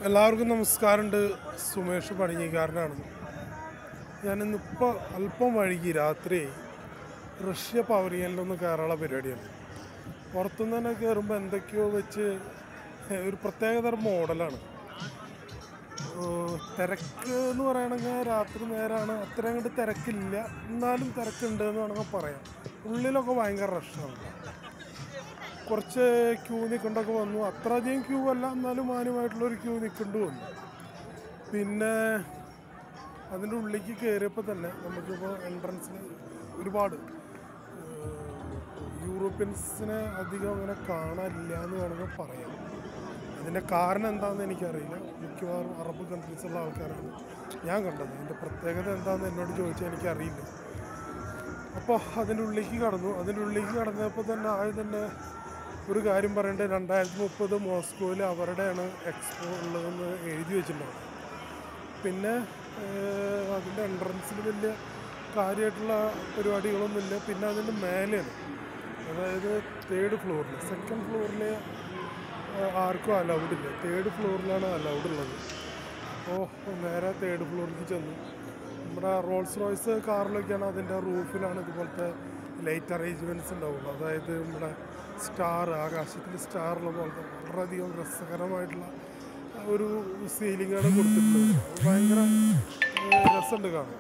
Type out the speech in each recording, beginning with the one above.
എല്ലാവർക്കും നമസ്കാരമുണ്ട് സുമേഷ് പണിഞ്ഞിക്കാരനാണ് ഞാനിന്നിപ്പോൾ അല്പം വൈകി രാത്രി റഷ്യ പവലിയനിലൊന്ന് കയറാനുള്ള പരിപാടിയാണ് പുറത്തുനിന്ന് തന്നെ കയറുമ്പോൾ എന്തൊക്കെയോ വെച്ച് ഒരു പ്രത്യേകതരം മോഡലാണ് ഏഹ് തിരക്ക് എന്ന് പറയണമെങ്കിൽ രാത്രി നേരമാണ് അത്ര അങ്ങോട്ട് തിരക്കില്ല എന്നാലും തിരക്കുണ്ട് എന്ന് വേണമെങ്കിൽ പറയാം ഉള്ളിലൊക്കെ ഭയങ്കര റഷാണ് കുറച്ച് ക്യൂ നിൽക്കേണ്ടൊക്കെ വന്നു അത്ര അധികം ക്യൂ അല്ല എന്നാലും മാന്യമായിട്ടുള്ളൊരു ക്യൂ നിൽക്കേണ്ടി വന്നു പിന്നെ അതിൻ്റെ ഉള്ളിലേക്ക് കയറിയപ്പോൾ തന്നെ നമുക്കിപ്പോൾ എൻട്രൻസിൽ ഒരുപാട് ഏഹ്, യൂറോപ്യൻസിനെ അധികം അങ്ങനെ കാണാനില്ല എന്ന് വേണമെങ്കിൽ പറയാം അതിൻ്റെ കാരണം എന്താണെന്ന് എനിക്കറിയില്ല മിക്കവാറും അറബ് കൺട്രീസുള്ള ആൾക്കാരാണ് ഞാൻ കണ്ടത് അതിൻ്റെ പ്രത്യേകത എന്താണെന്ന് എന്നോട് ചോദിച്ചാൽ എനിക്കറിയില്ല അപ്പോൾ അതിൻ്റെ ഉള്ളിലേക്ക് കടന്നു അതിൻ്റെ ഉള്ളിലേക്ക് കടന്നപ്പോൾ തന്നെ ആദ്യം തന്നെ ഒരു കാര്യം പറയേണ്ടത് രണ്ടായിരത്തി മുപ്പത് മോസ്കോയിൽ അവരുടെയാണ് എക്സ്പോ ഉള്ളതെന്ന് എഴുതി വെച്ചിട്ടുണ്ടാവും പിന്നെ ഏഹ്, അതിൻ്റെ എൻട്രൻസിൽ വലിയ കാര്യമായിട്ടുള്ള പരിപാടികളൊന്നുമില്ല പിന്നെ അതിൻ്റെ മേലെയാണ് അതായത് തേർഡ് ഫ്ലോറിൽ സെക്കൻഡ് ഫ്ലോറിൽ ആർക്കും അലൗഡ് ഇല്ല തേർഡ് ഫ്ലോറിലാണ് അലൗഡ് ഉള്ളത് അപ്പോൾ നേരെ തേർഡ് ഫ്ലോറിലേക്ക് ചെന്നു നമ്മുടെ റോൾസ് റോയ്സ് കാറിലൊക്കെയാണ് അതിൻ്റെ റൂഫിലാണ് ഇതുപോലത്തെ ലൈറ്റ് അറേഞ്ച്മെൻറ്റ്സ് ഉണ്ടാവുള്ളൂ അതായത് നമ്മുടെ സ്റ്റാർ ആകാശത്തിൽ സ്റ്റാറുള്ള പോലത്തെ വളരെയധികം രസകരമായിട്ടുള്ള ഒരു സീലിംഗാണ് കൊടുത്തിട്ടുള്ളത് അത് ഭയങ്കര ഏഹ്, രസമുണ്ട് കാണാൻ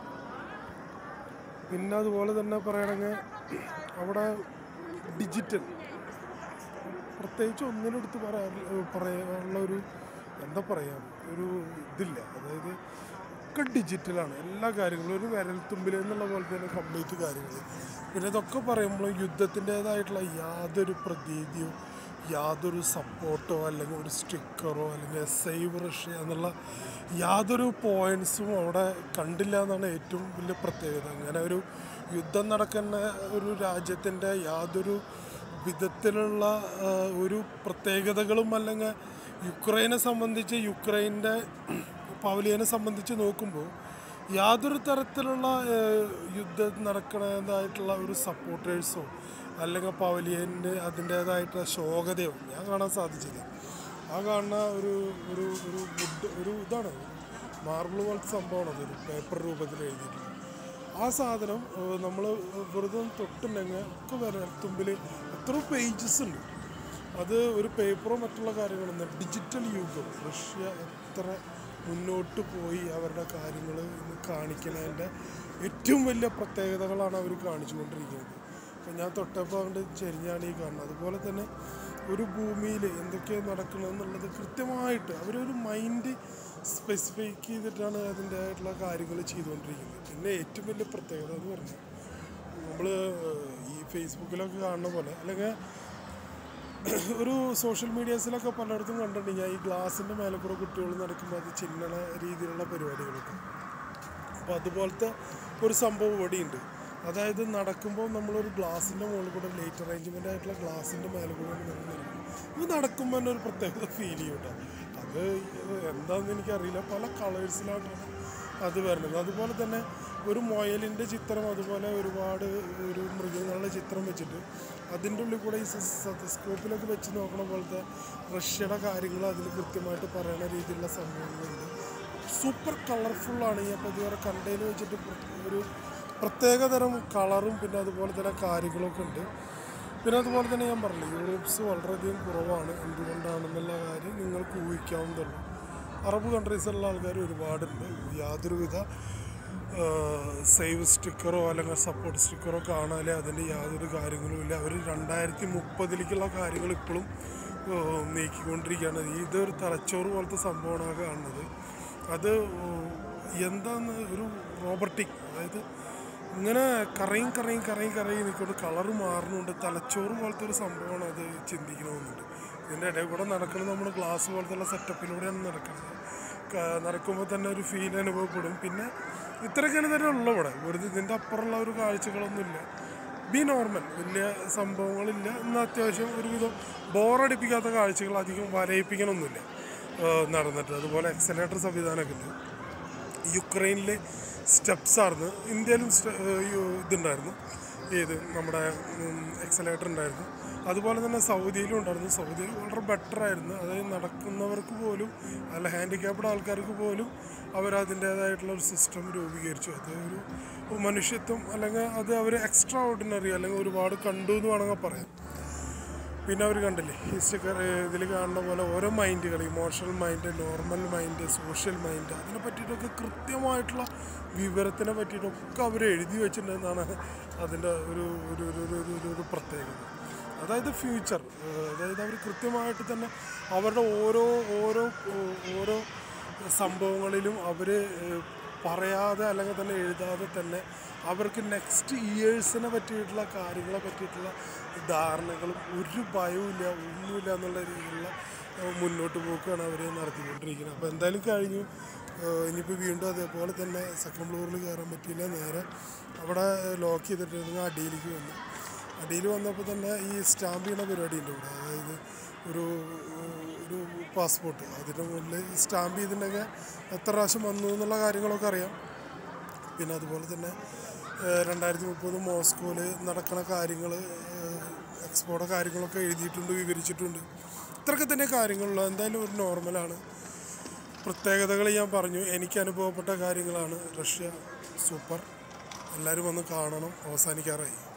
പിന്നെ അതുപോലെ തന്നെ പറയണമെങ്കിൽ അവിടെ ഡിജിറ്റൽ പ്രത്യേകിച്ച് ഒന്നിനെടുത്ത് പറയാൻ പറയാനുള്ള ഒരു എന്താ പറയുക ഒരു ഇതില്ല അതായത് ഒക്കെ ഡിജിറ്റലാണ് എല്ലാ കാര്യങ്ങളും ഒരു വിരൽത്തുമ്പിൽ എന്നുള്ള പോലെ തന്നെ കംപ്ലീറ്റ് കാര്യങ്ങൾ പിന്നെ ഇതൊക്കെ പറയുമ്പോൾ യുദ്ധത്തിൻ്റേതായിട്ടുള്ള യാതൊരു പ്രതീതിയോ യാതൊരു സപ്പോർട്ടോ അല്ലെങ്കിൽ ഒരു സ്റ്റിക്കറോ അല്ലെങ്കിൽ സേവ് റഷ്യ എന്നുള്ള യാതൊരു പോയിൻസും അവിടെ കണ്ടില്ല എന്നാണ് ഏറ്റവും വലിയ പ്രത്യേകത അങ്ങനെ ഒരു യുദ്ധം നടക്കുന്ന ഒരു രാജ്യത്തിൻ്റെ യാതൊരു വിധത്തിലുള്ള ആ, ഒരു പ്രത്യേകതകളും അല്ലെങ്കിൽ യുക്രൈനെ സംബന്ധിച്ച് യുക്രൈൻ്റെ പവലിയനെ സംബന്ധിച്ച് നോക്കുമ്പോൾ യാതൊരു തരത്തിലുള്ള ആ, യുദ്ധം നടക്കുന്നതായിട്ടുള്ള ഒരു സപ്പോർട്ടേഴ്സോ അല്ലെങ്കിൽ പവലിയൻ്റെ അതിൻ്റേതായിട്ടുള്ള ശോകതയോ ഞാൻ കാണാൻ സാധിച്ചില്ല ആ കാണുന്ന ഒരു ഒരു ഒരു വുഡ് ഒരു ഇതാണ് മാർബിൾ പോലത്തെ സംഭവമാണ് അതൊരു പേപ്പർ രൂപത്തിൽ എഴുതിയിട്ടുള്ളത് ആ സാധനം നമ്മൾ വെറുതെ ഒന്ന് തൊട്ടുണ്ടെങ്കിൽ ഒക്കെ വരാൻ തുമ്പിൽ എത്ര പേജസ് ഉണ്ട് അത് ഒരു പേപ്പറോ മറ്റുള്ള കാര്യങ്ങളൊന്നും ഡിജിറ്റൽ യുഗം റഷ്യ എത്ര മുന്നോട്ട് പോയി അവരുടെ കാര്യങ്ങൾ കാണിക്കുന്നതിൻ്റെ ഏറ്റവും വലിയ പ്രത്യേകതകളാണ് അവർ കാണിച്ചുകൊണ്ടിരിക്കുന്നത് അപ്പം ഞാൻ തൊട്ടപ്പോൾ അങ്ങോട്ട് ചെരിഞ്ഞാണ് ഈ കാണുന്നത് അതുപോലെ തന്നെ ഒരു ഭൂമിയിൽ എന്തൊക്കെയാണ് നടക്കണമെന്നുള്ളത് കൃത്യമായിട്ട് അവരൊരു മൈൻഡ് സ്പെസിഫൈക്ക് ചെയ്തിട്ടാണ് അതിൻ്റെ ആയിട്ടുള്ള കാര്യങ്ങൾ ചെയ്തുകൊണ്ടിരിക്കുന്നത് പിന്നെ ഏറ്റവും വലിയ പ്രത്യേകത എന്ന് പറഞ്ഞാൽ നമ്മൾ ഈ ഫേസ്ബുക്കിലൊക്കെ കാണുന്ന പോലെ അല്ലെങ്കിൽ ഒരു സോഷ്യൽ മീഡിയാസിലൊക്കെ പലയിടത്തും കണ്ടിട്ടുണ്ട് ഞാൻ ഈ ഗ്ലാസിൻ്റെ മേലെ കൂടെ കുട്ടികൾ നടക്കുമ്പോൾ അത് ചിന്നണ രീതിയിലുള്ള പരിപാടികളൊക്കെ അപ്പോൾ അതുപോലത്തെ ഒരു സംഭവം ഇവിടെയുണ്ട് അതായത് നടക്കുമ്പോൾ നമ്മളൊരു ഗ്ലാസിൻ്റെ മുകളിൽ കൂടെ ലൈറ്റ് അറേഞ്ച്മെൻ്റ് ആയിട്ടുള്ള ഗ്ലാസിൻ്റെ മേലെ കൂടെ നമ്മൾ നടക്കും ഇത് നടക്കുമ്പോൾ തന്നെ ഒരു പ്രത്യേകത ഫീൽ ചെയ്യും കേട്ടോ അത് എന്താണെന്ന് എനിക്കറിയില്ല പല കളേഴ്സിലായിട്ടാണ് അത് വരുന്നത് അതുപോലെ തന്നെ ഒരു മുയലിൻ്റെ ചിത്രം അതുപോലെ ഒരുപാട് ഒരു മൃഗങ്ങളുടെ ചിത്രം വെച്ചിട്ട് അതിൻ്റെ ഉള്ളിൽ കൂടെ ഈ സതസ്കോപ്പിലൊക്കെ വെച്ച് നോക്കണ പോലത്തെ റഷ്യയുടെ കാര്യങ്ങൾ അതിൽ കൃത്യമായിട്ട് പറയുന്ന രീതിയിലുള്ള സംഭവങ്ങളുണ്ട് സൂപ്പർ കളർഫുള്ളാണ് ഈ അപ്പോൾ ഇതുവരെ കണ്ടതിൽ വെച്ചിട്ട് പ്ര- ഒരു പ്രത്യേകതരം കളറും പിന്നെ അതുപോലെ തന്നെ കാര്യങ്ങളൊക്കെ ഉണ്ട് പിന്നെ അതുപോലെ തന്നെ ഞാൻ പറഞ്ഞു യൂറോപ്സ് വളരെയധികം കുറവാണ് എന്തുകൊണ്ടാണെന്നുള്ള കാര്യം നിങ്ങൾക്ക് ഊഹിക്കാവുന്നതുള്ളൂ അറബ് കൺട്രീസിലുള്ള ആൾക്കാർ ഒരുപാടുണ്ട് യാതൊരുവിധ സേവ് സ്റ്റിക്കറോ അല്ലെങ്കിൽ സപ്പോർട്ട് സ്റ്റിക്കറോ കാണാതെ അതിൻ്റെ യാതൊരു കാര്യങ്ങളും ഇല്ല അവർ രണ്ടായിരത്തി മുപ്പതിലേക്കുള്ള കാര്യങ്ങൾ ഇപ്പോഴും ഏഹ്, നീക്കിക്കൊണ്ടിരിക്കുകയാണ് ഇതൊരു തലച്ചോറ് പോലത്തെ സംഭവമാണ് ആ കാണുന്നത് അത് ഏഹ്, എന്താന്ന് ഒരു റോബർട്ടിക് അതായത് ഇങ്ങനെ കറയും കറയും കറയും കറയും നിൽക്കൊണ്ട് കളറ് മാറുന്നുണ്ട് തലച്ചോറ് പോലത്തെ ഒരു സംഭവമാണ് അത് ചിന്തിക്കണമെന്നുണ്ട് ഇതിൻ്റെ ഇടയിൽ കൂടെ നടക്കുന്നത് നമ്മൾ ഗ്ലാസ് പോലത്തെ സെറ്റപ്പിലൂടെയാണ് നടക്കുന്നത് ക- നടക്കുമ്പോൾ തന്നെ ഒരു ഫീൽ അനുഭവപ്പെടും പിന്നെ ഇത്രയൊക്കെയാണ് തന്നെ ഉള്ളു ഇവിടെ വെറുതെ ഇതിൻ്റെ അപ്പുറമുള്ള ഒരു കാഴ്ചകളൊന്നുമില്ല ബി നോർമൽ വലിയ സംഭവങ്ങളില്ല എന്നാൽ അത്യാവശ്യം ഒരുവിധം ബോറടിപ്പിക്കാത്ത കാഴ്ചകൾ അധികം വലയിപ്പിക്കണമൊന്നുമില്ല ഏഹ് നടന്നിട്ട് അതുപോലെ എക്സലേറ്റർ സംവിധാനമൊക്കെ ഉണ്ട് യുക്രൈനിലെ സ്റ്റെപ്സ് ആയിരുന്നു ഇന്ത്യയിലും സ്റ്റെ- ഏഹ് യു- ഇതുണ്ടായിരുന്നു ഏത് നമ്മുടെ എക്സലേറ്റർ ഉണ്ടായിരുന്നു അതുപോലെ തന്നെ സൗദിയിലും ഉണ്ടായിരുന്നു സൗദിയിൽ വളരെ ബെറ്റർ ആയിരുന്നു അതായത് നടക്കുന്നവർക്ക് പോലും അല്ല ഹാൻഡിക്യാപ്ഡ് ആൾക്കാർക്ക് പോലും അവരതിൻ്റേതായിട്ടുള്ള ഒരു സിസ്റ്റം രൂപീകരിച്ചു അത് ഒരു മനുഷ്യത്വം അല്ലെങ്കിൽ അത് അവർ എക്സ്ട്രാ ഓർഡിനറി അല്ലെങ്കിൽ ഒരുപാട് കണ്ടു എന്ന് വേണമെങ്കിൽ പറയാം പിന്നെ അവർ കണ്ടില്ലേ ഈ സ്റ്റിക്കർ ഇതിൽ കാണുന്ന പോലെ ഓരോ മൈൻഡുകൾ emotional mind normal mind social mind അതിനെ പറ്റിയിട്ടൊക്കെ കൃത്യമായിട്ടുള്ള വിവരത്തിനെ പറ്റിയിട്ടൊക്കെ അവർ എഴുതി വെച്ചിട്ടുണ്ടെന്നാണ് അതിൻ്റെ ഒരു ഒരു ഒരു ഒരു ഒരു ഒരു പ്രത്യേകത അതായത് ഫ്യൂച്ചർ അതായത് അവർ കൃത്യമായിട്ട് തന്നെ അവരുടെ ഓരോ ഓരോ ഓരോ സംഭവങ്ങളിലും അവർ പറയാതെ അല്ലെങ്കിൽ തന്നെ എഴുതാതെ തന്നെ അവർക്ക് നെക്സ്റ്റ് ഇയേഴ്സിനെ പറ്റിയിട്ടുള്ള കാര്യങ്ങളെ പറ്റിയിട്ടുള്ള ധാരണകളും ഒരു ഭയവുമില്ല ഒന്നുമില്ല എന്നുള്ള രീതിയിലുള്ള ഏഹ്, മുന്നോട്ട് പോക്കാണ് അവർ നടത്തിക്കൊണ്ടിരിക്കുന്നത് അപ്പോൾ എന്തായാലും കഴിഞ്ഞു ഏഹ്, ഇനിയിപ്പോൾ വീണ്ടും അതേപോലെ തന്നെ സെക്കൻഡ് ഫ്ലോറിൽ കയറാൻ പറ്റിയില്ല നേരെ അവിടെ ലോക്ക് ചെയ്തിട്ടിരുന്ന അടിയിലേക്ക് വന്നു അടിയിൽ വന്നപ്പോൾ തന്നെ ഈ സ്റ്റാമ്പ് ചെയ്യുന്ന പരിപാടി ഉണ്ട് ഇവിടെ അതായത് ഒരു ഒരു പാസ്പോർട്ട് അതിൻ്റെ മുകളിൽ സ്റ്റാമ്പ് ചെയ്തിട്ടുണ്ടെങ്കിൽ എത്ര പ്രാവശ്യം വന്നു എന്നുള്ള കാര്യങ്ങളൊക്കെ അറിയാം പിന്നെ അതുപോലെ തന്നെ ഏഹ്, രണ്ടായിരത്തി മുപ്പത് മോസ്കോയിൽ നടക്കണ കാര്യങ്ങൾ എക്സ്പോയുടെ കാര്യങ്ങളൊക്കെ എഴുതിയിട്ടുണ്ട് വിവരിച്ചിട്ടുണ്ട് ഇത്രയൊക്കെ തന്നെ കാര്യങ്ങളുള്ളൂ എന്തായാലും ഒരു നോർമലാണ് പ്രത്യേകതകൾ ഞാൻ പറഞ്ഞു എനിക്ക് അനുഭവപ്പെട്ട കാര്യങ്ങളാണ് റഷ്യ സൂപ്പർ എല്ലാവരും വന്ന് കാണണം അവസാനിക്കാറായി